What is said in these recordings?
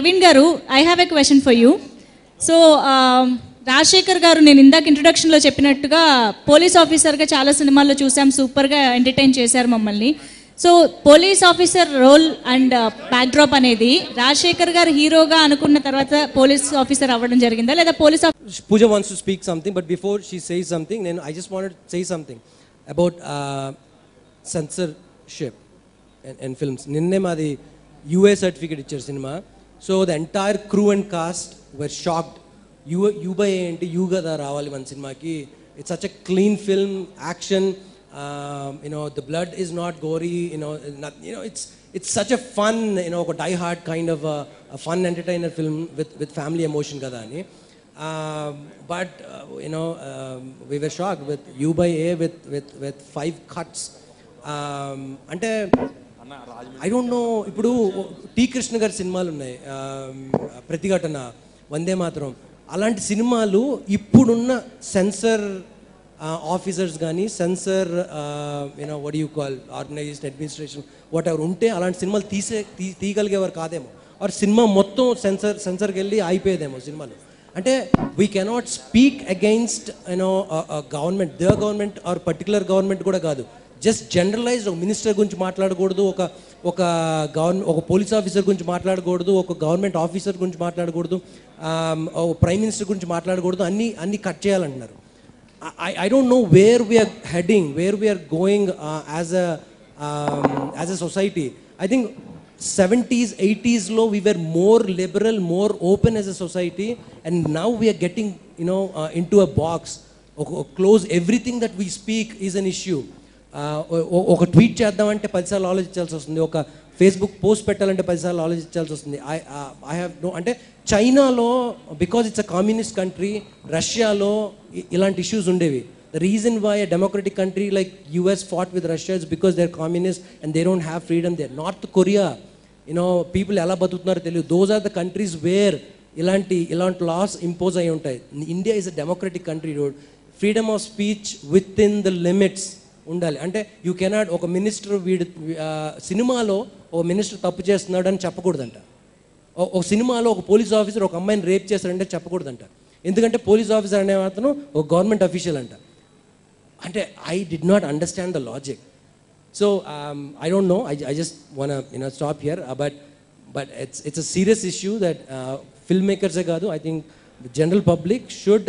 Praveen garu I have a question for you so Rajasekhar garu నేను ఇందాక ఇంట్రొడక్షన్లో చెప్పినట్టుగా పోలీస్ ఆఫీసర్గా చాలా సినిమాల్లో చూసాం సూపర్గా ఎంటర్టైన్ చేశారు మమ్మల్ని so police officer role and backdrop అనేది రాజశేఖర్ గారు హీరోగా అనుకున్న తర్వాత పోలీస్ ఆఫీసర్ అవ్వడం జరిగిందా లేదా police Pooja wants to speak something, but before she says something, then I just wanted to say something about uh, censorship in, in films. నిన్నే మాది యూఏ సర్టిఫికేట్ ఇచ్చారు cinema so the entire crew and cast were shocked you you by ఏంటి you కదా రావాలి మన సినిమాకి it's such a clean film action you know the blood is not gory you know you know it's it's such a fun you know ఒక die hard kind of fun entertainer film with with family emotion కదా అని Um, but uh, you know, um, we were shocked with U by A with with with five cuts. Um, అంటే I don't know ఇప్పుడు T Krishna గారి సినిమాలు ఉన్నాయి um, ప్రతిఘటన వందే మాత్రం అలాంటి సినిమాలు ఇప్పుడున్న సెన్సర్ ఆఫీసర్స్ కానీ censor you know what you call organised administration whatever ఉంటే అలాంటి సినిమాలు తీసే తీ తీయగలిగేవారు కాదేమో ఆర్ సినిమా మొత్తం సెన్సర్ సెన్సర్కి వెళ్ళి అయిపోయేదేమో సినిమాలు అంటే we cannot speak against you know government the government or particular government కూడా కాదు జస్ట్ జనరలైజ్డ్ ఒక మినిస్టర్ గురించి మాట్లాడకూడదు ఒక ఒక గవర్నమెంట్ ఒక పోలీస్ ఆఫీసర్ గురించి మాట్లాడకూడదు ఒక గవర్నమెంట్ ఆఫీసర్ గురించి మాట్లాడకూడదు ఒక ప్రైమ్ మినిస్టర్ గురించి మాట్లాడకూడదు అన్నీ అన్నీ కట్ చేయాలంటున్నారు I, I don't know where we are heading, where we are going uh, as a um, as a society. I think 70s, 80s low we were more liberal, more open as a society, and now we are getting you know uh, into a box. Or, or close everything that we speak is an issue. Uh, o- ఒక tweet చేద్దామంటే పదిసార్లు ఆలోచించాల్సి వస్తుంది ఒక Facebook post పెట్టాలంటే పదిసార్లు ఆలోచించాల్సి వస్తుంది I I have no అంటే చైనాలో because it's a communist country రష్యాలో ఇ- ఇలాంటి ఇష్యూస్ ఉండేవి the reason why a democratic country like US fought with Russia is because they are communist and they don't have freedom there North Korea you know people ఎలా బతుకుతున్నారో తెలియదు those are the countries where ఇలాంటి ఇలాంటి laws impose అయి ఉంటాయి India is a democratic country road freedom of speech within the limits ఉండాలి అంటే you cannot ఒక మినిస్టర్ వీడు ఆ, సినిమాలో ఒక మినిస్టర్ తప్పు చేస్తున్నాడు అని చెప్పకూడదంట ఓ- ఒక సినిమాలో ఒక పోలీస్ ఆఫీసర్ ఒక అమ్మాయిని రేప్ చేస్తాడంటే చెప్పకూడదంట ఎందుకంటే పోలీస్ ఆఫీసర్ అనే అతను ఒక గవర్నమెంట్ అఫీషియల్ అంట అంటే I did not understand the logic so I don't know I I just want you know stop here but but it's it's a serious issue that film మేకర్సే కాదు I think general public should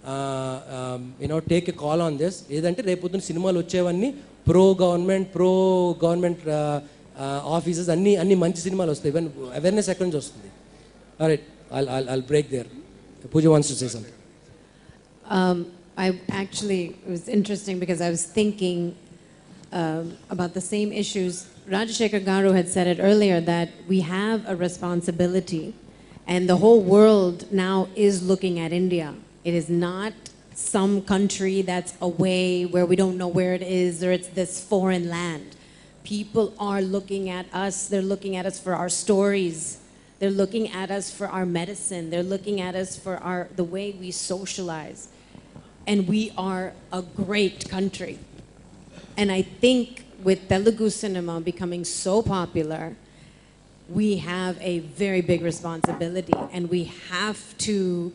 you know take a call on this ఏదంటే రేపొద్దున సినిమాలు వచ్చేవన్నీ pro government pro government offices అన్ని అన్ని మంచి సినిమాలు వస్తాయి ఈవెన్ అవేర్నెస్ ఎక్కడి నుంచి వస్తుంది right I I break there Pooja wants to say something Um, I actually, it was interesting because I was thinking um, about the same issues. Rajashekar Garu had said it earlier that we have a responsibility, and the whole world now is looking at India. It is not some country that's away where we don't know where it is or it's this foreign land. People are looking at us, they're looking at us for our stories. They're looking at us for our medicine. They're looking at us for our the way we socialize. And we are a great country. And I think with Telugu cinema becoming so popular, we have a very big responsibility and we have to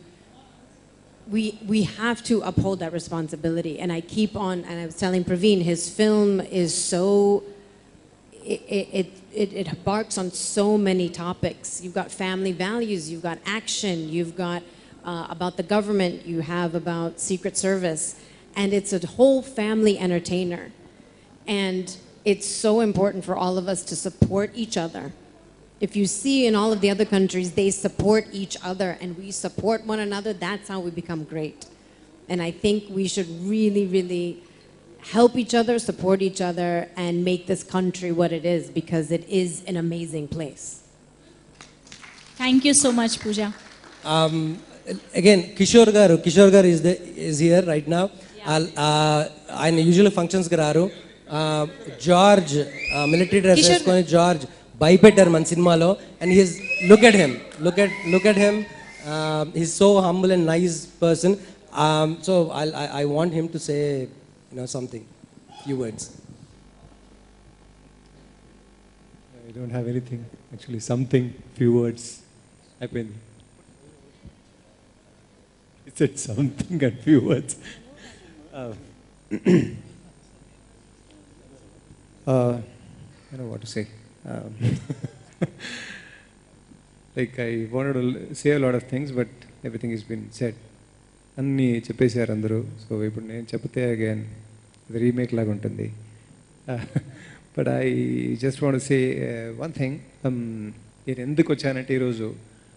we we have to uphold that responsibility and i keep on and i was telling praveen his film is so it, it, it, it embarks on so many topics you've got family values you've got action you've got uh, about the government you have about secret service and it's a whole family entertainer and it's so important for all of us to support each other if you see in all of the other countries, they support each other and we support one another, that's how we become great. And I think we should really, really help each other, support each other, and make this country what it is because it is an amazing place. Thank you so much Pooja um, again Kishore garu Kishore garu is the is here right నా ఆయన usual ఫంక్షన్స్కి రారు George military dress Kishore వేసుకొని George భయపెట్టారు మన సినిమాలో and he's look at him look at look at him he's so humble and nice person so I I want him to say you know something few words I don't have anything. Actually, something, few words. అయిపోయింది it's it something at few words I know what to say. Um, like I wanted to say a lot of things, but everything has been said. అన్నీ చెప్పేశారు అందరూ so ఇప్పుడు నేను చెప్తే again ఇది remake లాగా ఉంటుంది but I just want say one thing నేను ఎందుకు వచ్చానంటే ఈరోజు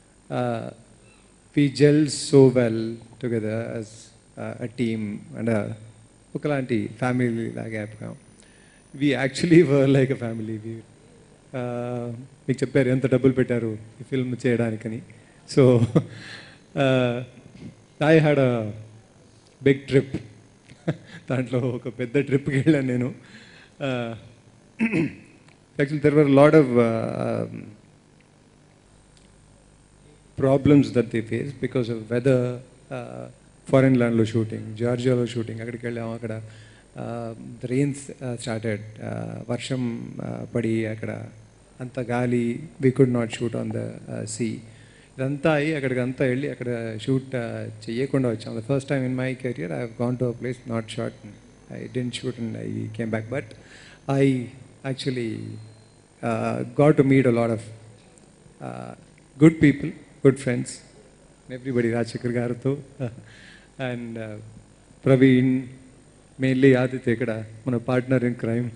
we gel so well together as a team and ఒకలాంటి ఫ్యామిలీ లాగా అయిపోయాం we actually were like a family we మీకు చెప్పారు ఎంత డబ్బులు పెట్టారు ఈ ఫిల్మ్ చేయడానికని so I had a big trip దాంట్లో ఒక పెద్ద ట్రిప్కి వెళ్ళాను నేను actually there were lot of problems that they face because of weather foreign ల్యాండ్లో షూటింగ్ జార్జియాలో షూటింగ్ అక్కడికి వెళ్ళాము అక్కడ రెయిన్స్ స్టార్టెడ్ వర్షం uh, పడి అక్కడ అంత గాలి we could not shoot on the sea ఇదంతా అయ్యి అక్కడికి అంతా వెళ్ళి అక్కడ షూట్ చేయకుండా వచ్చాం the first time in my career I gone to a place not shot I didn't shoot and I came back but I actually got to meet a lot of good people good friends everybody Rajasekhar గారితో and Praveen mainly Aditya ఇక్కడ మన partner in crime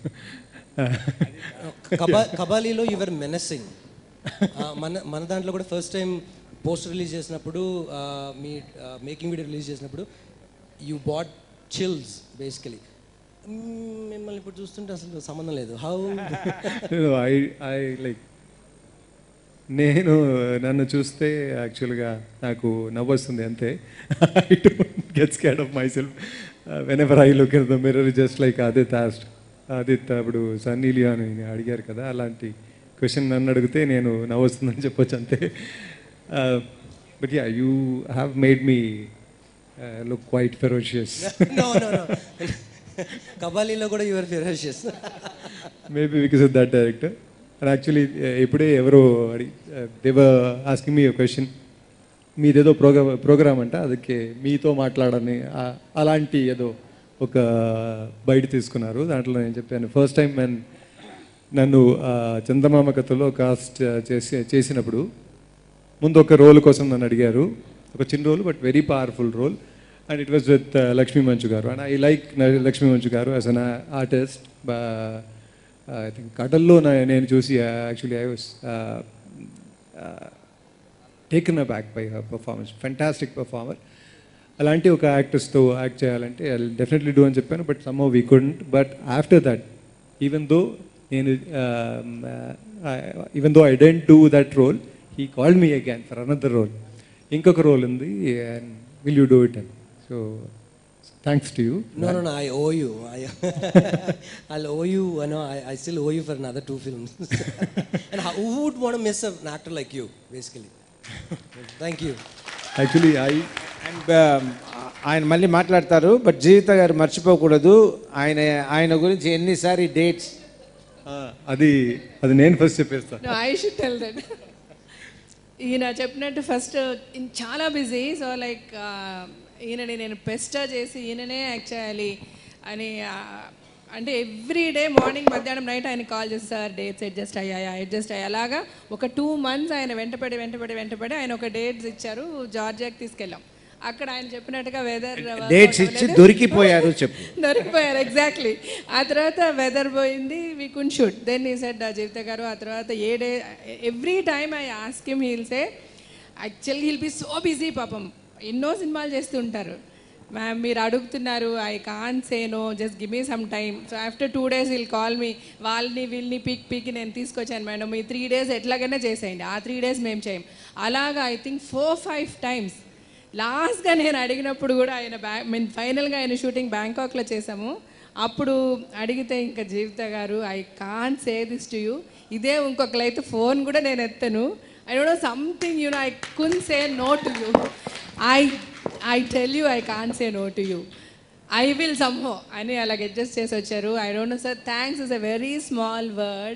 కబా కబాలీలో your menacing మన మన దాంట్లో కూడా first time post release చేసినప్పుడు ఆ, మీ మేకింగ్ వీడియో రిలీజ్ చేసినప్పుడు యూ బాట్ చిల్స్ బేసికలీ మిమ్మల్ని ఇప్పుడు చూస్తుంటే అసలు సంబంధం లేదు హౌ ఐ ఐ లైక్ నేను నన్ను చూస్తే యాక్చువల్గా నాకు నవ్వొస్తుంది అంతే I don't get scared of myself whenever I look in the mirror just like ఆదిత్ ఆస్ట్ ఆదిత్ అప్పుడు సన్నీ లియోన్ అని అడిగారు కదా అలాంటి క్వశ్చన్ నన్ను అడిగితే నేను నవ్వొస్తుందని చెప్పొచ్చు అంతే but yeah you have made me look quite ferocious no no no కబాలీలో కూడా your ferocious maybe because of that director and actually ఇప్పుడే ఎవరో అడి దేవ ఆస్కింగ్ మీ క్వశ్చన్ మీదేదో ప్రోగ్రామ్ ప్రోగ్రామ్ అంట ಅದಕ್ಕೆ మీతో మాట్లాడని ఆ- అలాంటి ఏదో ఒక బయట తీసుకున్నారు దాంట్లో నేను చెప్పాను ఫస్ట్ టైం నేను నన్ను ఆ, చందమామ కథలో కాస్ట్ చేసి చేసినప్పుడు ముందు ఒక రోల్ కోసం నన్ను అడిగారు ఒక చిన్న role but very powerful role and it was with Lakshmi Manchu garu and I like Lakshmi Manchu garu as an artist I think కడల్లో నా- నేను చూసి actually I was taken aback by her performance fantastic performer అలాంటి ఒక యాక్టర్స్తో యాక్ట్ చేయాలంటే ఐ డెఫినెట్లీ డూ అని చెప్పాను but some we couldn't but after that even though నేను even though I didn't do that role he called me again for another role ఇంకొక role ఉంది and will you do it and so thanks to you No, no, no. I owe you. I, I'll owe you. I know. I, I still owe you for another two films. and how, who would want to miss an actor like you, basically? Thank you. Actually I and ఆయన మళ్ళీ మాట్లాడతారు but జీవిత గారు మర్చిపోకూడదు ఆయన ఆయన గురించి ఎన్నిసారి dates అది అది నేను ఫస్ట్ చెప్పేస్తాను No, I should tell that. ఈయన చెప్పినట్టు ఫస్ట్ చాలా బిజీ సో లైక్ ఈయనని నేను పెస్టా చేసి ఈయననే యాక్ట్ చేయాలి అని ఆ, అంటే ఎవ్రీ డే మార్నింగ్ మధ్యాహ్నం నైట్ ఆయన కాల్ చేసి సార్ డేట్స్ అడ్జస్ట్ అయ్యాయా అడ్జస్ట్ అయ్యా అలాగా ఒక టూ మంత్స్ ఆయన వెంటపడి వెంటపడి వెంటపడి ఆయన ఒక డేట్స్ ఇచ్చారు జార్జియాకి తీసుకెళ్ళాం అక్కడ ఆయన చెప్పినట్టుగా వెదర్ డేట్స్ ఇచ్చి దొరికిపోయారు చెప్పు దొరికిపోయారు ఎగ్జాక్ట్లీ ఆ తర్వాత వెదర్ పోయింది we can shoot then he said Jeevitha గారు ఆ తర్వాత a day every time I ask him he'll say actual he'll be so busy పాపం ఎన్నో సినిమాలు చేస్తుంటారు మ్యామ్ మీరు అడుగుతున్నారు I can say no just give me some time so after two days will call me వాళ్ళని వీళ్ళని peak పీకి నేను తీసుకొచ్చాను మేడం ఈ త్రీ డేస్ ఎట్లాగైనా చేసేయండి ఆ త్రీ డేస్ మేము చేయం అలాగా I think four five times లాస్ట్గా నేను అడిగినప్పుడు కూడా ఆయన బ్యా మీన్ ఫైనల్గా ఆయన షూటింగ్ బ్యాంకాక్లో చేసాము అప్పుడు అడిగితే ఇంకా జీవిత గారు I can say this to you ఇదే ఇంకొకరైతే ఫోన్ కూడా నేను ఎత్తాను I don't know something you know I can say no to you I I tell you I can say no to you I will somehow అని అలాగ adjust చేసి వచ్చారు I don't know sir thanks is a very small word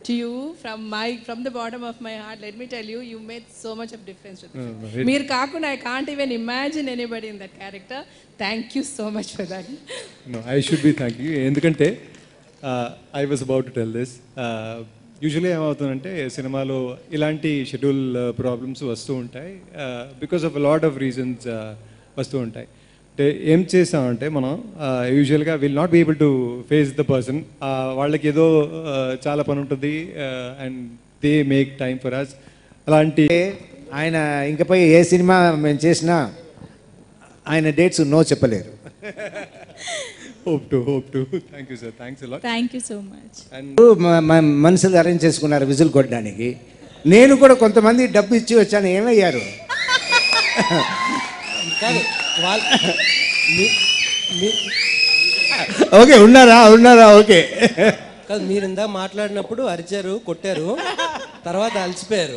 to you from my from the bottom of my heart. Let me tell you, you made so much of difference with me. no, it- Meer Kakun, I can't even imagine anybody in that character. Thank you so much for that. No I should be thank you ఎందుకంటే I was about to tell this usually ఏమవుతుందంటే సినిమాలో ఇలాంటి schedule problems వస్తూ ఉంటాయి because of lot of reasons వస్తూ ఉంటాయి అంటే ఏం చేసామంటే మనం యూజువల్గా will not be able to face the person వాళ్ళకి ఏదో uh, చాలా పని ఉంటుంది and they make time for us అలాంటి ఆయన ఇంకపై ఏ సినిమా మేము చేసినా ఆయన డేట్స్ నో చెప్పలేరు hope to hope to thank you sir thanks a lot thank you so much and మ- మ- మనుషులు అరేంజ్ చేసుకున్నారు విజిల్ కొట్టడానికి నేను కూడా కొంతమంది డబ్బు ఇచ్చి వచ్చాను ఏమయ్యారు కాదు వాళ్ళ మీ- మీ- ఓకే ఉన్నారా ఉన్నారా ఓకే కాదు మీరు ఇందా మాట్లాడినప్పుడు అరిచారు కొట్టారు తర్వాత అలసిపోయారు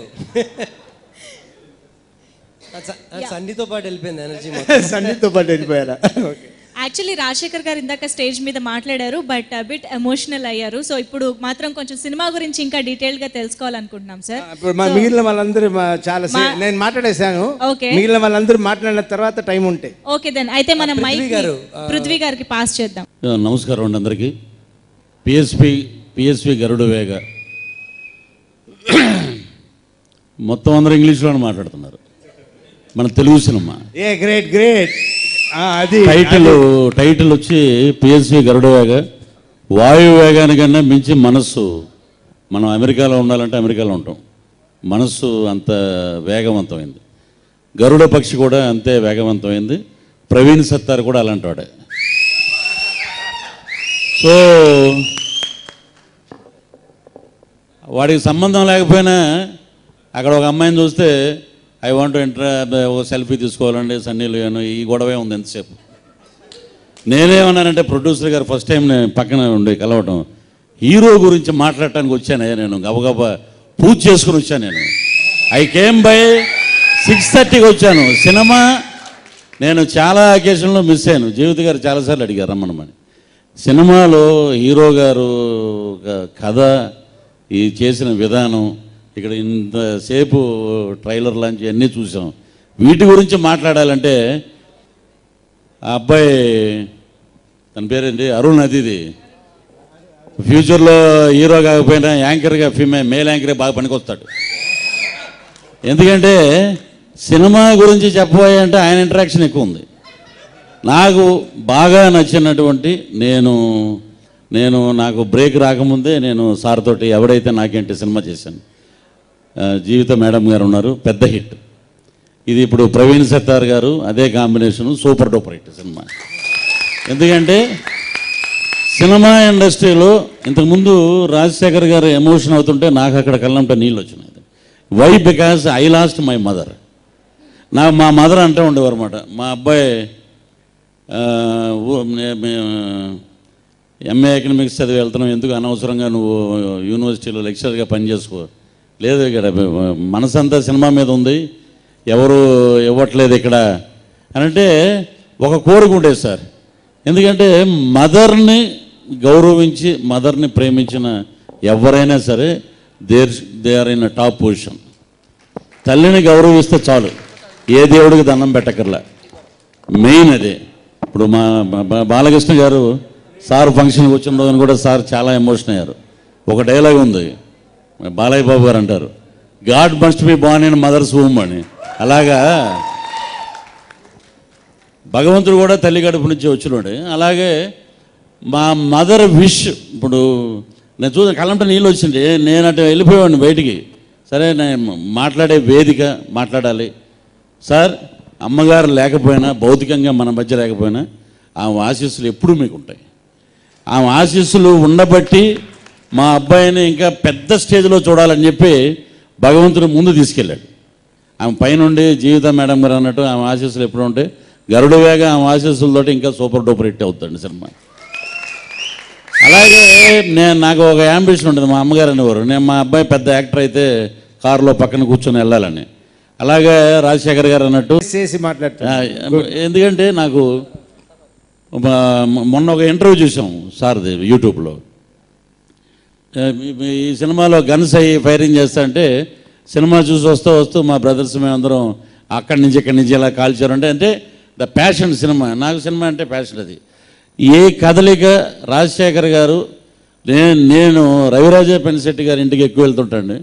ఆ స- ఆ సన్నితో పాటు వెళ్ళిపోయింది ఎనర్జీ మొత్తం సన్నితో పాటు వెళ్ళిపోయారా ఓకే యాక్చువల్లీ రాజశేఖర్ గారు ఇందాక స్టేజ్ మీద మాట్లాడారు బట్ బిట్ ఎమోషనల్ అయ్యారు సో ఇప్పుడు మాత్రం కొంచెం సినిమా గురించి ఇంకా డీటెయిల్ గా తెలుసుకోవాలనుకుంటున్నాం సార్ ఇప్పుడు మా మిగిలిన వాళ్ళందరూ మా చాలా సే- నేను మాట్లాడేశాను ఓకే. మిగిలిన వాళ్ళందరూ మాట్లాడిన తర్వాత టైం ఉంటే ఓకే దెన్ అయితే మనం మైక్ పృథ్వీ గారు, పృథ్వీ గారికి పాస్ చేద్దాం నమస్కారం అండి అందరికీ పిఎస్పి పిఎస్పి గరుడు వేగ మొత్తం అందరూ ఇంగ్లీష్లోనే మాట్లాడుతున్నారు మన తెలుగు సినిమా ఏ గ్రేట్ గ్రేట్ అది టైటిల్ టైటిల్ వచ్చి పిఎస్పి గరుడు వేగ వాయు వేగానికన్నా మించి మనస్సు మనం అమెరికాలో ఉండాలంటే అమెరికాలో ఉంటాం మనస్సు అంత వేగవంతమైంది గరుడ పక్షి కూడా అంతే వేగవంతమైంది ప్రవీణ్ సత్తార్ కూడా అలాంటి వాడే సో వాడికి సంబంధం లేకపోయినా అక్కడ ఒక అమ్మాయిని చూస్తే ఐ వాంట్ ఎంటర్ ఒక సెల్ఫీ తీసుకోవాలండి సన్నీ లియోన్ ఈ గొడవే ఉంది ఎంతసేపు నేనేమన్నానంటే ప్రొడ్యూసర్ గారు ఫస్ట్ టైం నేను పక్కన ఉండి కలవటం హీరో గురించి మాట్లాడటానికి వచ్చాను నేను గబగబా పూజ చేసుకుని వచ్చాను నేను ఐ కేమ్ బై సిక్స్ థర్టీకి వచ్చాను సినిమా నేను చాలా అకేషన్లో మిస్ అయ్యాను జీవిత గారు చాలాసార్లు అడిగారు రమ్మనమని సినిమాలో హీరో గారు ఒక కథ ఈ చేసిన విధానం ఇక్కడ ఇంతసేపు ట్రైలర్ లాంచ్ అన్నీ చూసాం వీటి గురించి మాట్లాడాలంటే ఆ అబ్బాయి తన పేరేంటి అరుణ్ అదిది ఫ్యూచర్లో హీరో కాకపోయినా యాంకర్గా ఫీమే మేల్ యాంకరే బాగా పనికొస్తాడు ఎందుకంటే సినిమా గురించి చెప్పబోయే అంటే ఆయన ఇంటరాక్షన్ ఎక్కువ ఉంది నాకు బాగా నచ్చినటువంటి నేను నేను నాకు బ్రేక్ రాకముందే నేను సార్ తోటి ఎవడైతే నాకేంటి సినిమా చేశాను ఆ, జీవిత మేడం గారు ఉన్నారు పెద్ద హిట్ ఇది ఇప్పుడు ప్రవీణ్ సత్తార్ గారు అదే కాంబినేషను సూపర్ డూపర్ హిట్ సినిమా ఎందుకంటే సినిమా ఇండస్ట్రీలో ఇంతకుముందు రాజశేఖర్ గారు ఎమోషన్ అవుతుంటే నాకు అక్కడ కళ్ళంట నీళ్ళు వచ్చినాయి why because I lost my mother నా మా మదర్ అంటూ ఉండేవారు అనమాట మా అబ్బాయి ఆ, ఊ- నే- మే- ఎంఏ ఎకనామిక్స్ చదివి వెళ్తున్నావు ఎందుకు అనవసరంగా నువ్వు యూనివర్సిటీలో లెక్చరర్గా పనిచేసుకో లేదు ఇక్కడ మనసంతా సినిమా మీద ఉంది ఎవరు ఇవ్వట్లేదు ఇక్కడ అని అంటే ఒక కోరిక ఉండేది సార్ ఎందుకంటే మదర్ని గౌరవించి మదర్ని ప్రేమించిన ఎవరైనా సరే there they are in top position తల్లిని గౌరవిస్తే చాలు ఏ దేవుడికి దండం పెట్టకర్లా మెయిన్ అదే ఇప్పుడు మా మా- మా బాలకృష్ణ గారు సార్ ఫంక్షన్కి వచ్చిన రోజున కూడా సార్ చాలా ఎమోషన్ అయ్యారు ఒక డైలాగ్ ఉంది బాలయ్య బాబు గారు అంటారు god must be born in mother's home అని అలాగా భగవంతుడు కూడా తల్లి గడుపు నుంచి వచ్చినాడు అలాగే మా మదర్ విష్ ఇప్పుడు నేను చూసా కళ్ళంట నీళ్ళు వచ్చింది నేను అటు వెళ్ళిపోయేవాడిని బయటికి సరే నేను మాట్లాడే వేదిక మాట్లాడాలి సార్ అమ్మగారు లేకపోయినా భౌతికంగా మన మధ్య లేకపోయినా ఆమె ఆశీస్సులు ఎప్పుడూ మీకు ఉంటాయి ఆమె ఆశీస్సులు ఉండబట్టి మా అబ్బాయిని ఇంకా పెద్ద స్టేజ్లో చూడాలని చెప్పి భగవంతుడు ముందు తీసుకెళ్ళాడు ఆమె పైనుండి జీవిత మేడం గారు అన్నట్టు ఆమె ఆశీస్సులు ఎప్పుడు ఉంటాయి గరుడు వేగ ఆమె ఆశీస్సులతోటి ఇంకా సూపర్ డూపర్ హిట్ అవుతుంది సినిమా అలాగే నేను నాకు ఒక యాంబిషన్ ఉంటుంది మా అమ్మగారు అనేవారు నేను మా అబ్బాయి పెద్ద యాక్టర్ అయితే కారులో పక్కన కూర్చొని వెళ్ళాలని అలాగే రాజశేఖర్ గారు అన్నట్టు చేసి మాట్లాడతాను ఆ, ఎందుకంటే నాకు ఒక- మొన్న ఒక ఇంటర్వ్యూ చూసాం సార్ది యూట్యూబ్లో ఈ- ఈ సినిమాలో గన్స్ అయ్యి ఫైరింగ్ చేస్తా అంటే సినిమా చూసి వస్తూ వస్తూ మా బ్రదర్స్ మేమందరం అక్కడి నుంచి ఇక్కడి నుంచి ఇలా కాల్చారు అంటే అంటే ద ప్యాషన్ సినిమా నాకు సినిమా అంటే ప్యాషన్ అది ఏ కదలిక రాజశేఖర్ గారు నేను నేను రవిరాజ పెన్శెట్టి గారి ఇంటికి ఎక్కువ వెళ్తుంటాండి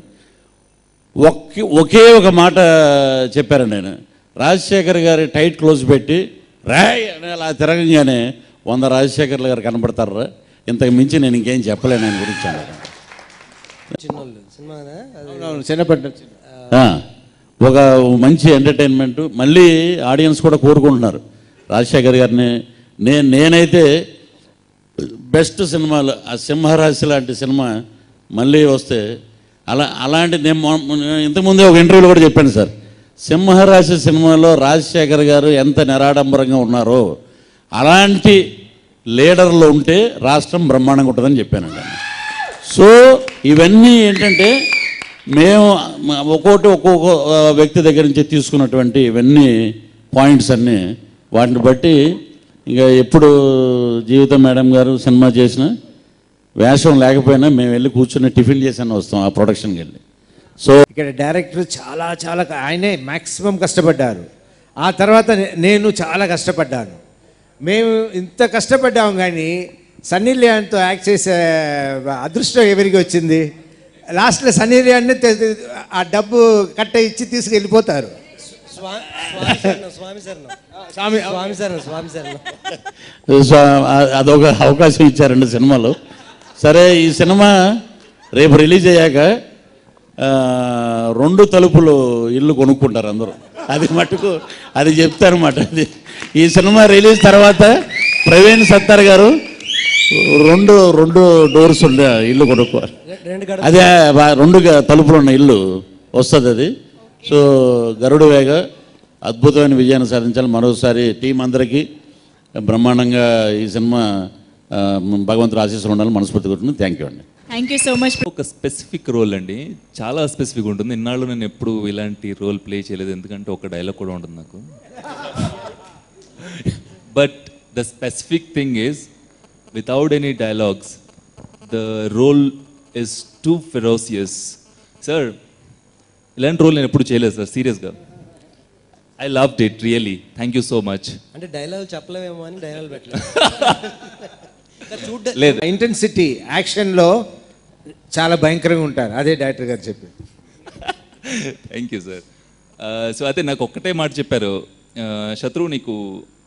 ఒకే ఒకే ఒక మాట చెప్పారండి నేను రాజశేఖర్ గారి టైట్ క్లోజ్ పెట్టి రాయ్ అని అలా తిరగంగానే వంద రాజశేఖర్లు గారు కనబడతారు ఇంతకు మించి నేను ఇంకేం చెప్పలేను ఆయన గురించి అన్నారు చిన్నోళ్ళు సినిమానా అది అవునవును చిన్నప్పటి నుంచి ఆ, ఒక మంచి ఎంటర్టైన్మెంట్ మళ్ళీ ఆడియన్స్ కూడా కోరుకుంటున్నారు రాజశేఖర్ గారిని నేను నేనైతే బెస్ట్ సినిమాలు ఆ సింహరాశి లాంటి సినిమా మళ్ళీ వస్తే అలా అలాంటి నేను మొ- మొ- ఇంతకుముందే ఒక ఇంటర్వ్యూలో కూడా చెప్పాను సార్ సింహరాశి సినిమాలో రాజశేఖర్ గారు ఎంత నిరాడంబరంగా ఉన్నారో అలాంటి లీడర్లు ఉంటే రాష్ట్రం బ్రహ్మాండంగా ఉంటుందని చెప్పానండి నేను. సో ఇవన్నీ ఏంటంటే మేము మ- ఒక్కొక్కటి ఒక్కొక్క ఆ, వ్యక్తి దగ్గర నుంచి తీసుకున్నటువంటి ఇవన్నీ పాయింట్స్ అన్నీ వాటిని బట్టి ఇంకా ఎప్పుడు జీవితం మేడం గారు సినిమా చేసిన వేషం లేకపోయినా మేము వెళ్ళి కూర్చొని టిఫిన్ చేసాను వస్తాం ఆ ప్రొడక్షన్కి వెళ్ళి సో ఇక్కడ డైరెక్టర్ చాలా చాలా క- ఆయనే మ్యాక్సిమం కష్టపడ్డారు ఆ తర్వాత నే- నేను చాలా కష్టపడ్డాను మేము ఇంత కష్టపడ్డాము కానీ సన్నీ లియాన్తో యాక్ట్ చేసే అదృష్టం ఎవరికి వచ్చింది లాస్ట్లో సన్నీ లియాన్ని తె- తె- ఆ డబ్బు కట్ట ఇచ్చి తీసుకెళ్ళిపోతారు స్వా- స్వామి శరణం స్వామి శరణం స్వామి స్వామి శరణం స్వామి శరణం సో ఆ- అదొక అవకాశం ఇచ్చారండి సినిమాలో సరే ఈ సినిమా రేపు రిలీజ్ అయ్యాక ఆ, రెండు తలుపులు ఇల్లు కొనుక్కుంటారు అందరూ అది మటుకు అది చెప్తారన్నమాట అది ఈ సినిమా రిలీజ్ తర్వాత ప్రవీణ్ సత్తార్ గారు రెండు రెండు డోర్స్ ఉండే ఇల్లు కొనుక్కోవాలి రెండు గడ అదే వా- రెండు గ- తలుపులు ఉన్న ఇల్లు వస్తుంది అది సో గరుడు వేగ అద్భుతమైన విజయాన్ని సాధించాలి మరోసారి టీం అందరికీ బ్రహ్మాండంగా ఈ సినిమా ఆ, భగవంతుడు ఆశీస్సులు ఉండాలని మనస్ఫూర్తి కోరుతున్నాను థ్యాంక్ యూ అండి థ్యాంక్ యూ సో మచ్ ఒక స్పెసిఫిక్ రోల్ అండి చాలా స్పెసిఫిక్ ఉంటుంది ఇన్నాళ్ళు నేను ఎప్పుడు ఇలాంటి రోల్ ప్లే చేయలేదు ఎందుకంటే ఒక డైలాగ్ కూడా ఉంటుంది నాకు but the specific thing is without any dialogues the role is too ferocious sir ఇలాంటి రోల్ నేను ఎప్పుడు చేయలేదు సార్ సీరియస్గా I love it really thank you so much అంటే డైలాగ్ చెప్పలేమేమో అని డైలాగ్ పెట్టలేదు చూడ్డ లేదు ఇంటెన్సిటీ యాక్షన్లో చాలా భయంకరంగా ఉంటారు అదే డైరెక్టర్ గారు చెప్పి థ్యాంక్ యూ సార్ సో అయితే నాకు ఒక్కటే మాట చెప్పారు ఆ, శత్రువు నీకు